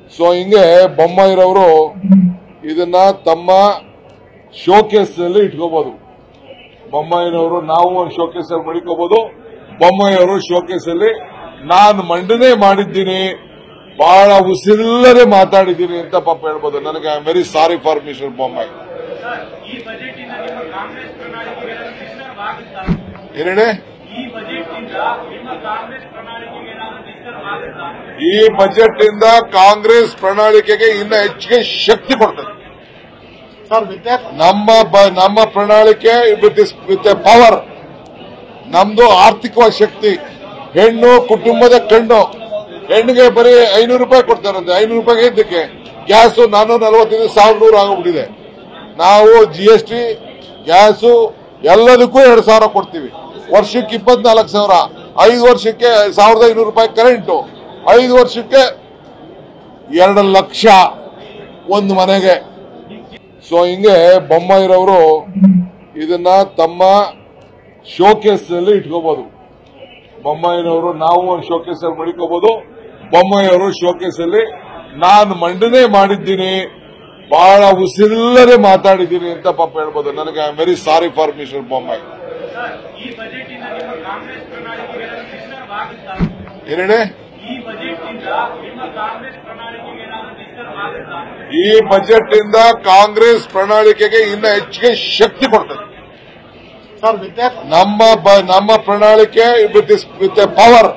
so ಹಿಂಗೆ ಬೊಮ್ಮಾಯಿರವರು ಇದನ್ನ ತಮ್ಮ ಶೋಕೇಸ್ ನಲ್ಲಿ ಇಟ್ಕೋಬಹುದು ಬೊಮ್ಮಾಯಿನವರು ನಾವು ಒಂದು ಶೋಕೇಸ್ ಅಲ್ಲಿ ಮಡಿಕೋಬಹುದು ಬೊಮ್ಮಾಯಿಯವರು ಶೋಕೇಸ್ ಅಲ್ಲಿ ನಾನು ಮಂಡನೆ ಮಾಡಿದ್ದೀನಿ ಬಹಳ ಉಸಿರಿಲ್ಲದೆ ಮಾತಾಡಿದ್ದೀನಿ ಅಂತ ಪಾಪ ಹೇಳ್ಬೋದು ನನಗೆ I am very sorry for mister Bommai ಈ ಬಜೆಟ್ ಇಂದ ನಿಮ್ಮ ಕಾಂಗ್ರೆಸ್ ಪ್ರಣಾಳಿಕೆಗೆ ಡಿಸ್ಟರ್ಬ್ ಆಗುತ್ತಾ ಏನೇನೆ ಈ ಬಜೆಟ್ ಇಂದ ನಿಮ್ಮ ಕಾಂಗ್ರೆಸ್ ಪ್ರಣಾಳಿಕೆಗೆ ಏನಾದರೂ ಡಿಸ್ಟರ್ಬ್ ಆಗುತ್ತಾ ಈ ಬಜೆಟ್ ಇಂದ ಕಾಂಗ್ರೆಸ್ ಪ್ರಣಾಳಿಕೆಗೆ ಇನ್ನ ಹೆಚ್ಚಿಗೆ ಶಕ್ತಿ ಕೊಡ್ತದೆ ಸರ್ ವಿದ್ಯಾರ್ಥಿ ನಮ್ಮ ಬ- ನಮ್ಮ ಪ್ರಣಾಳಿಕೆ ವಿತ್ ವಿತ್ ಪವರ್ ನಮ್ದು ಆರ್ಥಿಕವಾದ ಶಕ್ತಿ ಹೆಣ್ಣು ಕುಟುಂಬದ ಕಣ್ಣು ಹೆಣ್ಣಿಗೆ ಬರೀ ಐನೂರು ರೂಪಾಯಿ ಕೊಡ್ತಾರಂತೆ ಐನೂರು ರೂಪಾಯಿಗೆ ಇದಕ್ಕೆ ಗ್ಯಾಸ್ ನಾನ್ನೂರ ನಲವತ್ತೈದು ಸಾವಿರ ನೂರು ಆಗೋಗ್ಬಿಟ್ಟಿದೆ ನಾವು ಜಿ ಎಸ್ ಟಿ ಗ್ಯಾಸು ಎಲ್ಲದಕ್ಕೂ ಎರಡು ಸಾವಿರ ಕೊಡ್ತೀವಿ ವರ್ಷಕ್ಕೆ ಇಪ್ಪತ್ನಾಲ್ಕು ಸಾವಿರ ಐದು ವರ್ಷಕ್ಕೆ ಸಾವಿರದ ಐನೂರು ರೂಪಾಯಿ ಕರೆಂಟು ಐದು ವರ್ಷಕ್ಕೆ ಎರಡು ಲಕ್ಷ ಒಂದು ಮನೆಗೆ ಸೊ ಹಿಂಗೆ ಬೊಮ್ಮಾಯಿರವರು ಇದನ್ನ ತಮ್ಮ ಶೋಕೇಸ್ ನಲ್ಲಿ ಇಟ್ಕೋಬಹುದು ಬೊಮ್ಮಾಯಿನವರು ನಾವು ಒಂದು ಶೋಕೇಸ್ ಅಲ್ಲಿ ಮಡಿಕೋಬಹುದು ಬೊಮ್ಮಾಯಿಯವರು ಶೋಕೇಸ್ ಅಲ್ಲಿ ನಾನು ಮಂಡನೆ ಮಾಡಿದ್ದೀನಿ ಬಹಳ ಉಸಿರಿಲ್ಲದೆ ಮಾತಾಡಿದ್ದೀನಿ ಅಂತ ಪಾಪ ಹೇಳ್ಬೋದು ನನಗೆ I am very sorry for mister Bommai sir ಈ ಬಜೆಟ್ ಇಂದ ನಿಮ್ಮ ಕಾಂಗ್ರೆಸ್ ಪ್ರಣಾಳಿಕೆಗೆ ಡಿಸ್ಟರ್ಬ್ ಆಗುತ್ತಾ ಏನೇನೆ ಈ ಬಜೆಟ್ ಇಂದ ನಿಮ್ಮ ಕಾಂಗ್ರೆಸ್ ಪ್ರಣಾಳಿಕೆಗೆ ಏನಾದರೂ ಡಿಸ್ಟರ್ಬ್ ಆಗುತ್ತಾ ಈ ಬಜೆಟ್ ಇಂದ ಕಾಂಗ್ರೆಸ್ ಪ್ರಣಾಳಿಕೆಗೆ ಇನ್ನ ಹೆಚ್ಚಿಗೆ ಶಕ್ತಿ ಕೊಡ್ತದೆ ಸರ್ ವಿದ್ಯಾರ್ಥಿ ನಮ್ಮ ಬ- ನಮ್ಮ ಪ್ರಣಾಳಿಕೆ ವಿತ್ ವಿತ್ ಪವರ್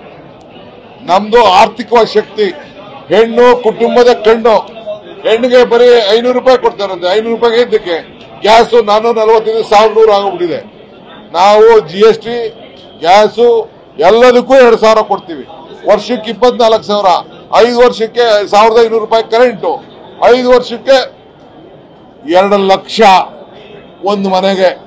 ನಮ್ದು ಆರ್ಥಿಕವಾದ ಶಕ್ತಿ ಹೆಣ್ಣು ಕುಟುಂಬದ ಕಣ್ಣು ಹೆಣ್ಣಿಗೆ ಬರೀ ಐನೂರು ರೂಪಾಯಿ ಕೊಡ್ತಾರಂತೆ ಐನೂರು ರೂಪಾಯಿಗೆ ಇದಕ್ಕೆ ಗ್ಯಾಸ್ ನಾನ್ನೂರ ನಲವತ್ತೈದು ಸಾವಿರ ನೂರು ಆಗೋಗ್ಬಿಟ್ಟಿದೆ ನಾವು ಜಿ ಎಸ್ ಟಿ ಗ್ಯಾಸು ಎಲ್ಲದಕ್ಕೂ ಎರಡು ಸಾವಿರ ಕೊಡ್ತೀವಿ ವರ್ಷಕ್ಕೆ ಇಪ್ಪತ್ನಾಲ್ಕು ಸಾವಿರ ಐದು ವರ್ಷಕ್ಕೆ ಸಾವಿರದ ಐನೂರು ರೂಪಾಯಿ ಕರೆಂಟು ಐದು ವರ್ಷಕ್ಕೆ ಎರಡು ಲಕ್ಷ ಒಂದು ಮನೆಗೆ